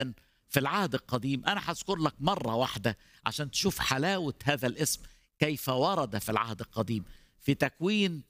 في العهد القديم أنا هذكر لك مرة واحدة عشان تشوف حلاوة هذا الاسم كيف ورد في العهد القديم في تكوين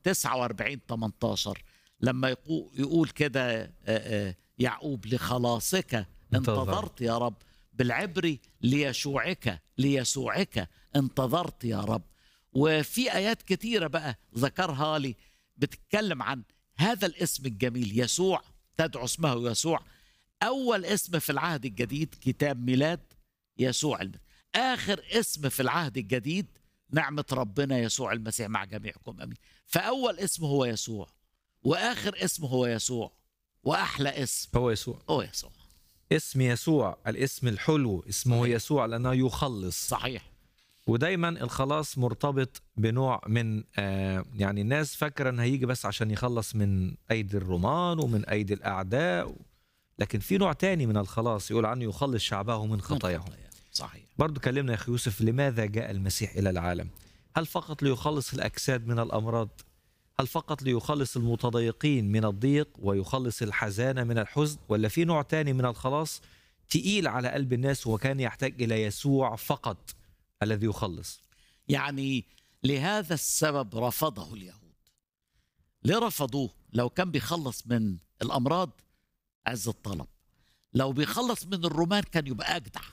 49 18 لما يقول كده يعقوب لخلاصك انتظرت يا رب بالعبري ليشوعك ليسوعك انتظرت يا رب وفي ايات كتيره بقى ذكرها لي بتتكلم عن هذا الاسم الجميل يسوع تدعو اسمه يسوع اول اسم في العهد الجديد كتاب ميلاد يسوع المسيح اخر اسم في العهد الجديد نعمه ربنا يسوع المسيح مع جميعكم امين فاول اسم هو يسوع واخر اسم هو يسوع واحلى اسم هو يسوع هو يسوع اسم يسوع الاسم الحلو اسمه صحيح. يسوع لانه يخلص صحيح ودايما الخلاص مرتبط بنوع من آه يعني الناس فاكره ان هيجي بس عشان يخلص من ايدي الرومان ومن ايدي الاعداء لكن في نوع تاني من الخلاص يقول عنه يخلص شعبه من خطاياهم صحيح برضو كلمنا يا اخي يوسف لماذا جاء المسيح الى العالم هل فقط ليخلص الاجساد من الامراض هل فقط ليخلص المتضايقين من الضيق ويخلص الحزانة من الحزن ولا في نوع تاني من الخلاص تقيل على قلب الناس وكان يحتاج إلى يسوع فقط الذي يخلص يعني لهذا السبب رفضه اليهود ليه رفضوه لو كان بيخلص من الأمراض عز الطلب لو بيخلص من الرومان كان يبقى أجدع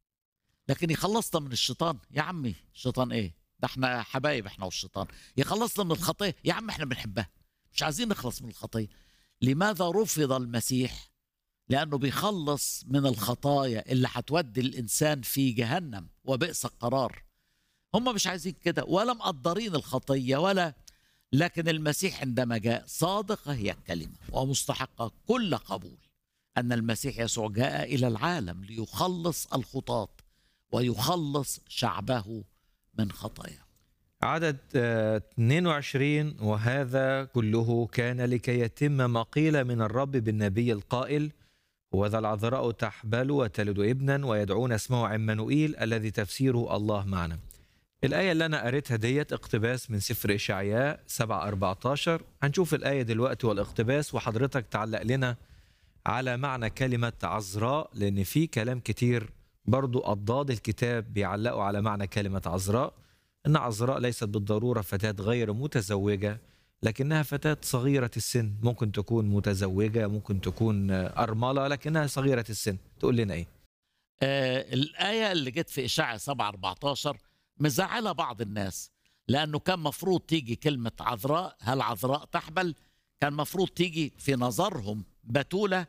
لكن يخلصنا من الشيطان يا عمي الشيطان ايه ده احنا حبايب احنا والشيطان يخلصنا من الخطيه يا عم احنا بنحبها مش عايزين نخلص من الخطيه لماذا رفض المسيح لانه بيخلص من الخطايا اللي هتودي الانسان في جهنم وبئس القرار هم مش عايزين كده ولا مقدرين الخطيه ولا لكن المسيح عندما جاء صادقه هي الكلمه ومستحقه كل قبول ان المسيح يسوع جاء الى العالم ليخلص الخطاه ويخلص شعبه من خطاياه عدد 22 وهذا كله كان لكي يتم ما قيل من الرب بالنبي القائل وذا العذراء تحبل وتلد ابنا ويدعون اسمه عمانوئيل الذي تفسيره الله معنا الآية اللي أنا قريتها ديت اقتباس من سفر إشعياء 7 14 هنشوف الآية دلوقتي والاقتباس وحضرتك تعلق لنا على معنى كلمة عذراء لأن في كلام كتير برضو أضداد الكتاب بيعلقوا على معنى كلمة عذراء أن عذراء ليست بالضرورة فتاة غير متزوجة لكنها فتاة صغيرة السن ممكن تكون متزوجة ممكن تكون أرملة لكنها صغيرة السن تقول لنا إيه آه الآية اللي جت في إشاعة 7 14 مزعلة بعض الناس لأنه كان مفروض تيجي كلمة عذراء هل عذراء تحبل كان مفروض تيجي في نظرهم بتولة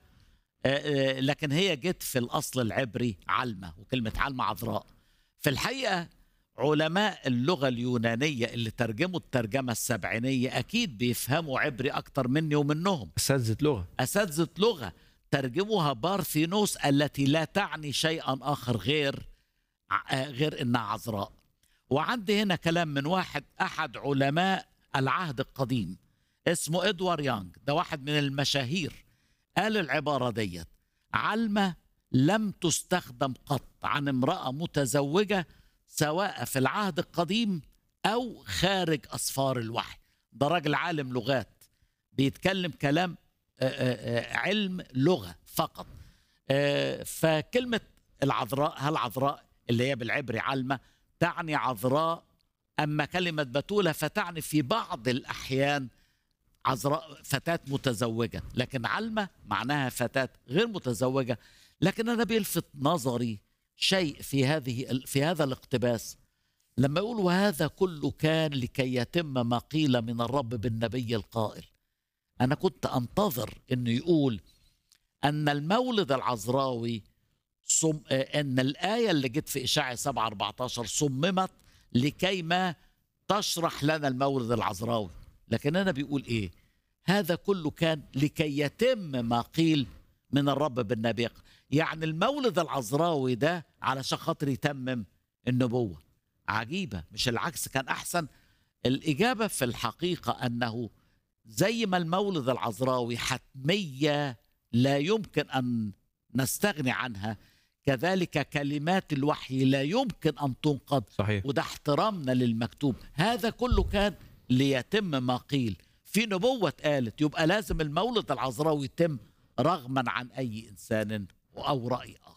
لكن هي جت في الأصل العبري علمة وكلمة علمة عذراء في الحقيقة علماء اللغة اليونانية اللي ترجموا الترجمة السبعينية أكيد بيفهموا عبري أكتر مني ومنهم أساتذة لغة أساتذة لغة ترجموها بارثينوس التي لا تعني شيئا آخر غير غير إنها عذراء وعندي هنا كلام من واحد أحد علماء العهد القديم اسمه إدوار يانج ده واحد من المشاهير قال العبارة ديت علمة لم تستخدم قط عن امرأة متزوجة سواء في العهد القديم أو خارج أسفار الوحي ده راجل عالم لغات بيتكلم كلام علم لغة فقط فكلمة العذراء هل عذراء اللي هي بالعبري علمة تعني عذراء أما كلمة بتولة فتعني في بعض الأحيان عذراء فتاة متزوجة لكن علمة معناها فتاة غير متزوجة لكن أنا بيلفت نظري شيء في هذه في هذا الاقتباس لما يقول وهذا كله كان لكي يتم ما قيل من الرب بالنبي القائل أنا كنت أنتظر أنه يقول أن المولد العذراوي صم أن الآية اللي جت في إشاعة 7 14 صممت لكي ما تشرح لنا المولد العذراوي لكن أنا بيقول إيه هذا كله كان لكي يتم ما قيل من الرب بالنبي يعني المولد العذراوي ده علشان خاطر يتمم النبوة عجيبة مش العكس كان أحسن الإجابة في الحقيقة أنه زي ما المولد العذراوي حتمية لا يمكن أن نستغني عنها كذلك كلمات الوحي لا يمكن أن تنقض صحيح. وده احترامنا للمكتوب هذا كله كان ليتم ما قيل في نبوة قالت يبقى لازم المولد العذراوي يتم رغما عن أي إنسان أو رأي آخر